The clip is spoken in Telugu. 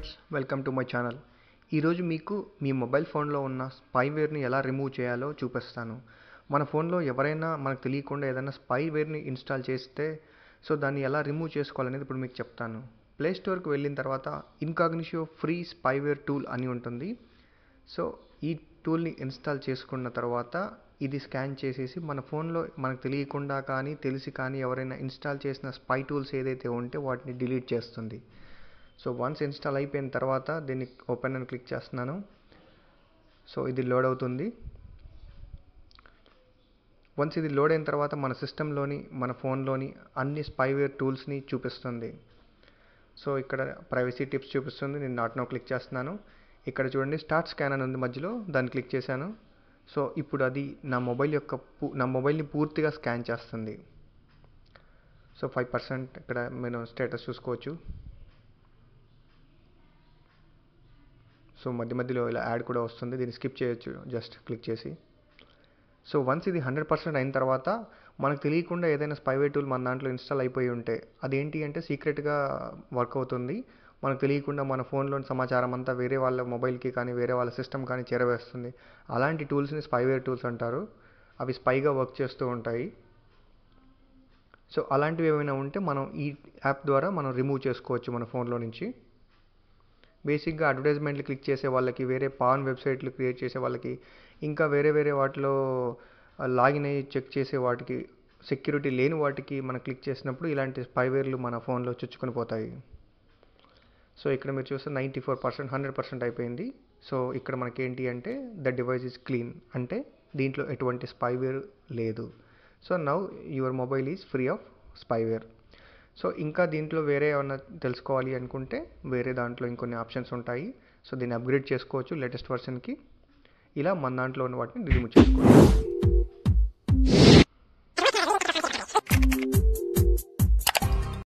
friends welcome to my channel ఈరోజు మీకు మీ మొబైల్ ఫోన్లో ఉన్న స్పైవేర్ని ఎలా రిమూవ్ చేయాలో చూపిస్తాను మన ఫోన్లో ఎవరైనా మనకు తెలియకుండా ఏదైనా స్పైవేర్ని ఇన్స్టాల్ చేస్తే సో దాన్ని ఎలా రిమూవ్ చేసుకోవాలనేది ఇప్పుడు మీకు చెప్తాను ప్లే స్టోర్కి వెళ్ళిన తర్వాత ఇన్కాగ్నిషియో ఫ్రీ స్పైవేర్ టూల్ అని ఉంటుంది సో ఈ టూల్ని ఇన్స్టాల్ చేసుకున్న తర్వాత ఇది స్కాన్ చేసేసి మన ఫోన్లో మనకు తెలియకుండా కానీ తెలిసి కానీ ఎవరైనా ఇన్స్టాల్ చేసిన స్పై టూల్స్ ఏదైతే ఉంటే వాటిని డిలీట్ చేస్తుంది సో వన్స్ ఇన్స్టాల్ అయిపోయిన తర్వాత దీన్ని ఓపెన్ అని క్లిక్ చేస్తున్నాను సో ఇది లోడ్ అవుతుంది వన్స్ ఇది లోడ్ అయిన తర్వాత మన సిస్టంలోని మన ఫోన్లోని అన్ని స్పైవేర్ టూల్స్ని చూపిస్తుంది సో ఇక్కడ ప్రైవసీ టిప్స్ చూపిస్తుంది నేను నాట్ నో క్లిక్ చేస్తున్నాను ఇక్కడ చూడండి స్టార్ట్ స్కాన్ అని ఉంది మధ్యలో దాన్ని క్లిక్ చేశాను సో ఇప్పుడు అది నా మొబైల్ యొక్క పూ- నా మొబైల్ని పూర్తిగా స్కాన్ చేస్తుంది సో ఫైవ్ పర్సెంట్ ఇక్కడ నేను స్టేటస్ చూసుకోవచ్చు సో మధ్య మధ్యలో ఇలా యాడ్ కూడా వస్తుంది దీన్ని స్కిప్ చేయొచ్చు జస్ట్ క్లిక్ చేసి సో వన్స్ ఇది హండ్రెడ్ పర్సెంట్ అయిన తర్వాత మనకు తెలియకుండా ఏదైనా స్పైవే టూల్ మన దాంట్లో ఇన్స్టాల్ అయిపోయి ఉంటే అదేంటి అంటే సీక్రెట్గా వర్క్ అవుతుంది మనకు తెలియకుండా మన ఫోన్లోని సమాచారం అంతా వేరే వాళ్ళ మొబైల్కి కానీ వేరే వాళ్ళ సిస్టమ్ కానీ చేరవేస్తుంది అలాంటి టూల్స్ని స్పైవేర్ టూల్స్ అంటారు అవి స్పైగా వర్క్ చేస్తూ ఉంటాయి సో అలాంటివి ఏమైనా ఉంటే మనం ఈ యాప్ ద్వారా మనం రిమూవ్ చేసుకోవచ్చు మన ఫోన్లో నుంచి బేసిక్గా అడ్వర్టైజ్మెంట్లు క్లిక్ చేసే వాళ్ళకి వేరే పాన్ వెబ్సైట్లు క్రియేట్ చేసే వాళ్ళకి ఇంకా వేరే వేరే వాటిలో లాగిన్ అయ్యి చెక్ చేసే వాటికి సెక్యూరిటీ లేని వాటికి మనం క్లిక్ చేసినప్పుడు ఇలాంటి స్పైవేర్లు మన ఫోన్లో చుచ్చుకొని పోతాయి సో ఇక్కడ మీరు చూస్తే ninety four percent hundred percent అయిపోయింది సో ఇక్కడ మనకి ఏంటి అంటే ద డివైస్ ఈజ్ క్లీన్ అంటే దీంట్లో ఎటువంటి స్పైవేర్ లేదు so now your mobile is free of spyware so ఇంకా దీంట్లో వేరే ఏమన్నా తెలుసుకోవాలి అనుకుంటే వేరే దాంట్లో ఇంకొన్ని ఆప్షన్స్ ఉంటాయి సో దీన్ని అప్గ్రేడ్ చేసుకోవచ్చు లేటెస్ట్ వర్షన్కి ఇలా మన దాంట్లో ఉన్న వాటిని రిమూవ్ చేసుకోవచ్చు